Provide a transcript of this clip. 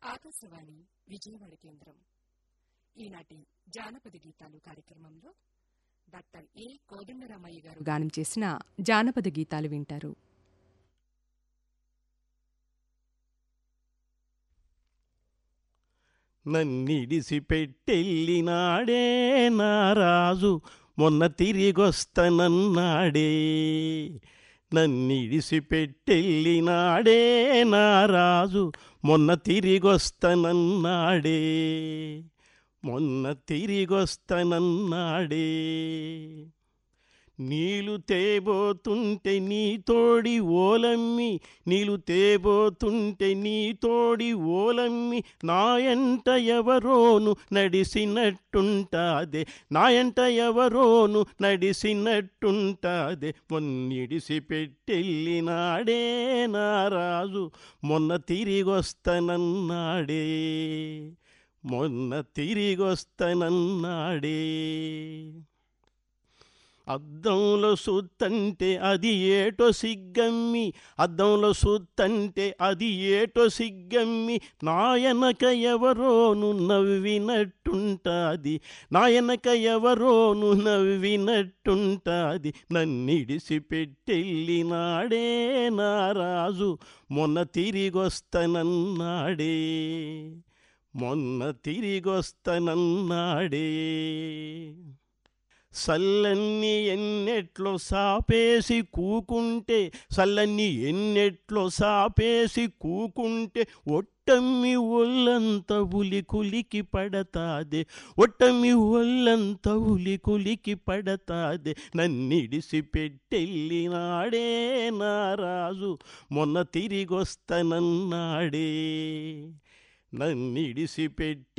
ఆకాశవాణి విజయవాడ కేంద్రం ఈనాటి జానపద గీతాలు కార్యక్రమంలో డాక్టర్ ఏ కోదండరామయ్య గారు గానం చేసిన జానపద గీతాలు వింటారు నన్నిడిసి పెట్టెళ్ళినాడే నా రాజు మొన్న తిరిగొస్తనన్నాడే నన్నిడిసి పెట్టెళ్ళినాడే నా రాజు మొన్న తిరిగొస్తనన్నాడే మొన్న తిరిగొస్తనన్నాడే నీళ్ళు తేబోతుంటే నీ తోడి ఓలమ్మి నీళ్ళు తేబోతుంటే నీ తోడి ఓలమ్మి నాయంట ఎవరోను నడిసినట్టుంటాదే నాయంట ఎవరోను నడిసినట్టుంటాదే మొన్నిడిసి పెట్టెళ్ళినాడే నా రాజు మొన్న తిరిగొస్తనన్నాడే మొన్న తిరిగొస్తనన్నాడే అద్దంలో సుత్తంటే అది ఏటో సిగ్గమ్మి అద్దంలో సుత్తంటే అది ఏటో సిగ్గమ్మి నాయనక ఎవరోను నవ్వినట్టుంటాది నాయనక ఎవరోను నవ్వినట్టుంటాది నన్నిడిసి పెట్టెళ్ళినాడే నా రాజు మొన్న తిరిగొస్తనన్నాడే మొన్న తిరిగొస్తనన్నాడే సల్లన్ని ఎన్నెట్లో సాపేసి కూకుంటే సల్లన్ని ఎన్నెట్లో సాపేసి కూకుంటే ఒట్టమ్మి ఒళ్ళంత ఉలి కులికి పడతాదే ఒట్టమ్మి ఒళ్ళంత ఉలి కులికి పడతాదే నన్నిడిసి పెట్టెళ్ళినాడే నా రాజు మొన్న తిరిగొస్తనన్నాడే నన్నిడిసి పెట్టి